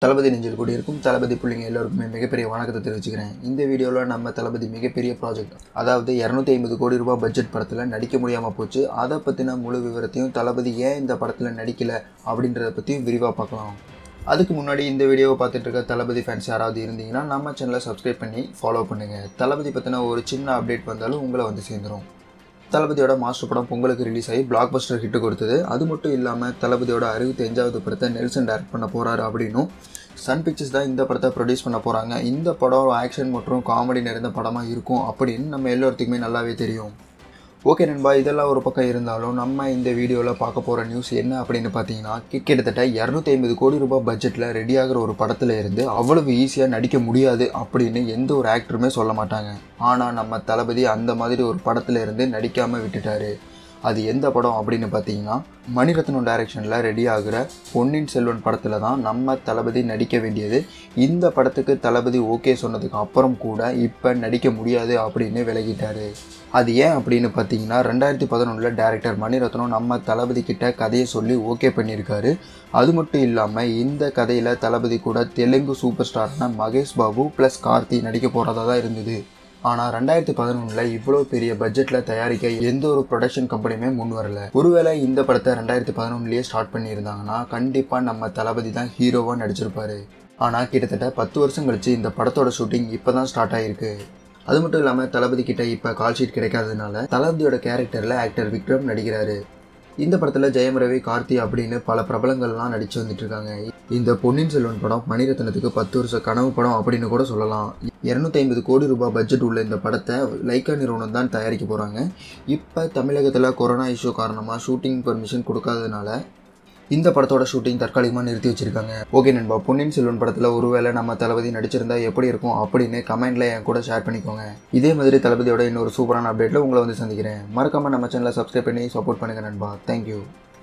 தளபதி நெஞ்சில் கூடி இருக்கும் தளபதி பிள்ளைங்க எல்லாருக்குமே மிகப்பெரிய வணக்கத்தை தெரிவிச்சுக்கிறேன் இந்த வீடியோவில் நம்ம தளபதி மிகப்பெரிய ப்ராஜெக்ட் அதாவது இரநூத்தி ஐம்பது கோடி ரூபாய் பட்ஜெட் படத்தில் நடிக்க முடியாமல் போச்சு அதை பற்றின முழு விவரத்தையும் தளபதி ஏன் இந்த படத்தில் நடிக்கலை அப்படின்றத பற்றியும் விரிவாக பார்க்கலாம் அதுக்கு முன்னாடி இந்த வீடியோவை பார்த்துட்டு இருக்க தளபதி ஃபேன்ஸ் யாராவது இருந்தீங்கன்னா நம்ம சேனலை சப்ஸ்கிரைப் பண்ணி ஃபாலோ பண்ணுங்கள் தளபதி பற்றின ஒரு சின்ன அப்டேட் வந்தாலும் உங்களை வந்து சேர்ந்துரும் தளபதியோட மாஸ்டர் படம் பொங்கலுக்கு ரிலீஸ் ஆகி பிளாக் பஸ்டர் ஹிட் கொடுத்தது அது மட்டும் இல்லாமல் தளபதியோட அறுபத்தஞ்சாவது படத்தை நெல்சன் டைரக்ட் பண்ண போகிறாரு அப்படின்னும் சன் பிக்சர்ஸ் தான் இந்த படத்தை ப்ரொடியூஸ் பண்ண போகிறாங்க இந்த படம் ஆக்ஷன் மற்றும் காமெடி நிறைந்த படமாக இருக்கும் அப்படின்னு நம்ம எல்லோருத்துக்குமே நல்லாவே தெரியும் ஓகே நண்பா இதெல்லாம் ஒரு பக்கம் இருந்தாலும் நம்ம இந்த வீடியோவில் பார்க்க போகிற நியூஸ் என்ன அப்படின்னு பார்த்தீங்கன்னா கி- கிட்டத்தட்ட இரநூத்தி ஐம்பது கோடி ரூபாய் பட்ஜெட்டில் ரெடி ஆகிற ஒரு படத்தில் இருந்து அவ்வளவு ஈஸியாக நடிக்க முடியாது அப்படின்னு எந்த ஒரு ஆக்டருமே சொல்ல மாட்டாங்க ஆனால் நம்ம தளபதி அந்த மாதிரி ஒரு படத்தில் இருந்து நடிக்காமல் விட்டுட்டாரு அது எந்த படம் அப்படின்னு பார்த்தீங்கன்னா மணிரத்னம் டைரக்ஷனில் ரெடி ஆகிற பொன்னியின் செல்வன் படத்தில் தான் நம்ம தளபதி நடிக்க வேண்டியது இந்த படத்துக்கு தளபதி ஓகே சொன்னதுக்கு அப்புறம் கூட இப்போ நடிக்க முடியாது அப்படின்னு விலகிட்டாரு அது ஏன் அப்படின்னு பார்த்தீங்கன்னா ரெண்டாயிரத்தி பதினொன்றில் டேரக்டர் மணிரத்னம் நம்ம தளபதி கிட்ட கதையை சொல்லி ஓகே பண்ணியிருக்காரு அது மட்டும் இல்லாமல் இந்த கதையில் தளபதி கூட தெலுங்கு சூப்பர் ஸ்டார்னா மகேஷ் பாபு ப்ளஸ் கார்த்தி நடிக்க போகிறதா தான் இருந்தது ஆனால் ரெண்டாயிரத்தி பதினொன்றில் இவ்வளோ பெரிய பட்ஜெட்டில் தயாரிக்க எந்த ஒரு ப்ரொடக்ஷன் கம்பெனியுமே முன் வரல ஒருவேளை இந்த படத்தை ரெண்டாயிரத்தி பதினொன்றுலேயே ஸ்டார்ட் பண்ணியிருந்தாங்கன்னா கண்டிப்பாக நம்ம தளபதி தான் ஹீரோவாக நடிச்சிருப்பாரு ஆனால் கிட்டத்தட்ட பத்து வருஷம் கழிச்சு இந்த படத்தோட ஷூட்டிங் இப்போ தான் ஸ்டார்ட் ஆகிருக்கு அது மட்டும் இல்லாமல் தளபதி கிட்ட இப்போ கால் ஷீட் கிடைக்காததுனால தளபதியோட கேரக்டரில் ஆக்டர் விக்ரம் நடிக்கிறாரு இந்த படத்தில் ஜெயம் ரவி கார்த்தி அப்படின்னு பல பிரபலங்கள்லாம் நடித்து வந்துட்டு இருக்காங்க இந்த பொன்னியின் செல்வன் படம் மணிரத்னத்துக்கு பத்து வருஷ கனவு படம் அப்படின்னு கூட சொல்லலாம் இரநூத்தி ஐம்பது கோடி ரூபாய் பட்ஜெட் உள்ள இந்த படத்தை லைக்கா நிறுவனம் தான் தயாரிக்க போகிறாங்க இப்போ தமிழகத்தில் கொரோனா இஷ்யூ காரணமாக ஷூட்டிங் பர்மிஷன் கொடுக்காததுனால இந்த படத்தோட ஷூட்டிங் தற்காலிகமாக நிறுத்தி வச்சிருக்காங்க ஓகே நண்பா பொன்னியின் செல்வன் படத்தில் ஒருவேளை நம்ம தளபதி நடிச்சிருந்தா எப்படி இருக்கும் அப்படின்னு கமெண்ட்ல என் கூட ஷேர் பண்ணிக்கோங்க இதே மாதிரி தளபதியோட இன்னொரு சூப்பரான அப்டேட்டில் உங்களை வந்து சந்திக்கிறேன் மறக்காமல் நம்ம சேனலை சப்ஸ்கிரைப் பண்ணி சப்போர்ட் பண்ணுங்கள் நண்பா தேங்க்யூ